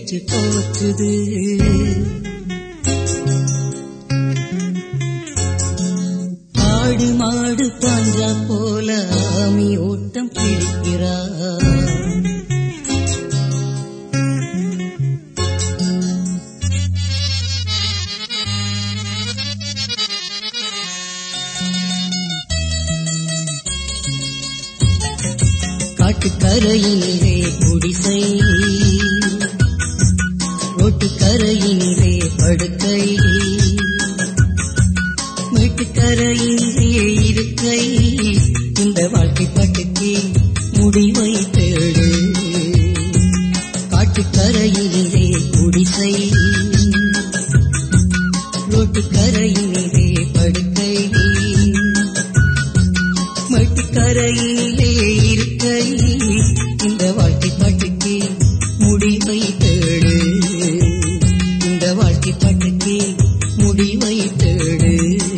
பேச்சு போச்சுது ஆடு மாடு பாஞ்சா போல ஆமி ஓட்டம் பிடிக்கிறா காட்டுக்கரையினிலே குடிசை ரோட்டுக்கரையினிலே படுக்கை வீட்டுக்கரையினிலே இருக்கை இந்த வாழ்க்கை பட்டுக்கு முடிவை தேடு காட்டுக்கரையினிலே குடிசை ரோட்டுக்கரையினிலே படுக்கை மட்டுக்கரையிலே இருக்கை இந்த வாழ்க்கை பாட்டுக்கு முடிவை தேடு இந்த வாழ்க்கை பாட்டுக்கு முடிவை தேடு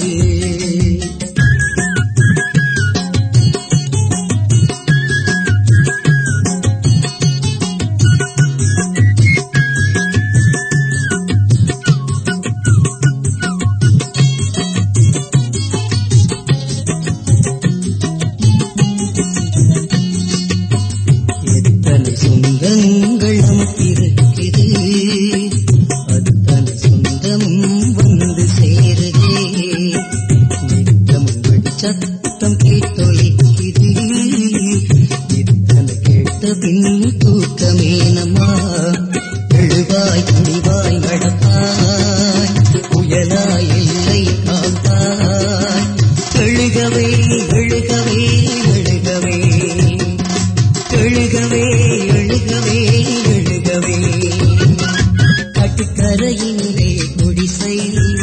எத்தனை சொந்தங்கள் நமக்கு இருக்குது அத்தனை சொந்தமும் வந்து சேருதே நித்தமும் சத்தம் கேட்டொலிக்குது இத்தனை கேட்ட பின் தூக்கமே நம்மா எழுவாய் துணிவாய் நடப்பாய் புயலாய் எல்லை காப்பாய் எழுகவே எழுகவே எழுகவே எழுகவே எழுகவே எழுகவே கட்டுக்கரையினிலே குடிசை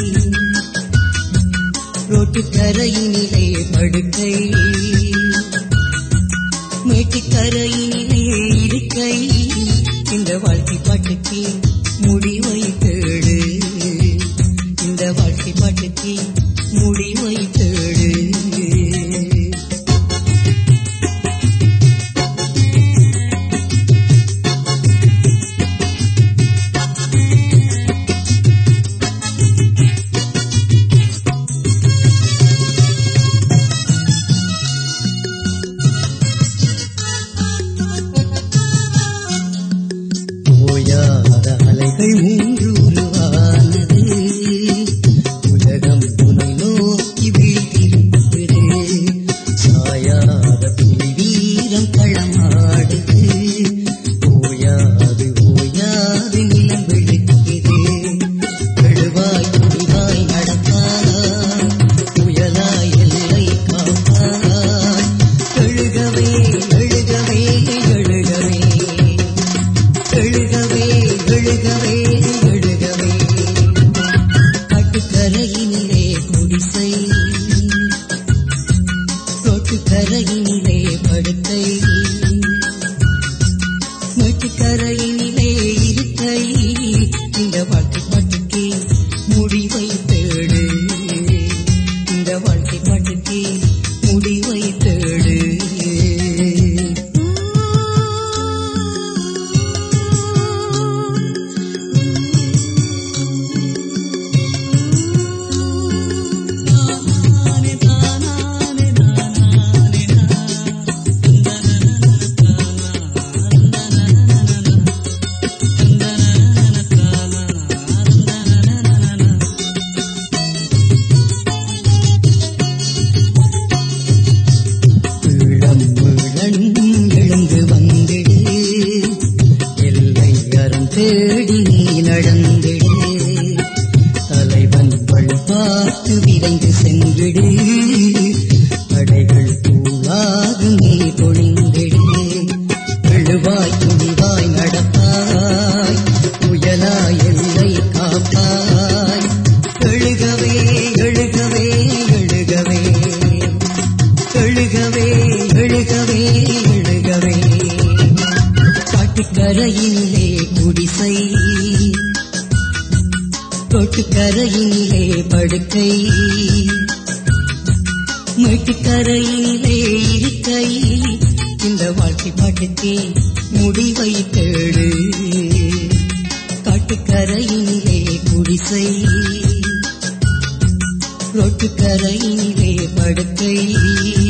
ரோட்டுக்கரையினிலே படுக்கை மேட்டுக்கரையினிலே இருக்கை இந்த வாழ்க்கை பாட்டுக்கு முடிவை தேடு இந்த வாழ்க்கை பாட்டுக்கு முடிவை தேடு ஓயாத அலைகள் மூன்று உருவானது உலகம் துணை நோக்கி வீழ்த்திருக்கிறது சாயாத புலி வீரம் களமாடுது ஓயாது ஓயாது நிலம் வெளுக்குது எழுவாய் துணிவாய் நடப்பாய் புயலாய் எல்லை காப்பாய் எழுகவே எழுகவே எழுகவே எழுகவே எழுகவே எழுகவே காட்டுக்கரையினிலே குடிசை தோட்டுக்கரையினிலே படுக்கை மேட்டுக்கரையினிலே இருக்கை இந்த வாழ்க்கை பாட்டுக்கு முடிவை தேடு இந்த வாழ்க்கை பாட்டுக்கு முடிவை தேடு ஈழம் மீளன் எழுந்து வந்திடு எல்லை அறம் தேடி நீ நடந்திடு தலைவன் வழிபாட்டு விரைந்து சென்றிடு படைகள் பூவாக நீ பொழிந்திடு எழுவாய் துணிவாய் நடப்பாய் புயலாய் எல்லை காப்பாய் எழுகவே எழுகவே எழுகவே எழுகவே எழுகவே எழுகவே காட்டுக்கரையினிலே குடிசை தொட்டுக்கரையினிலே படுக்கை மேட்டுக்கரையினிலே இருக்கை இந்த வாழ்க்கை பாட்டுக்கு முடிவை தேடு ரோட்டுக்கரையினிலே குடிசை ரோட்டுக்கரையினிலே படுக்கை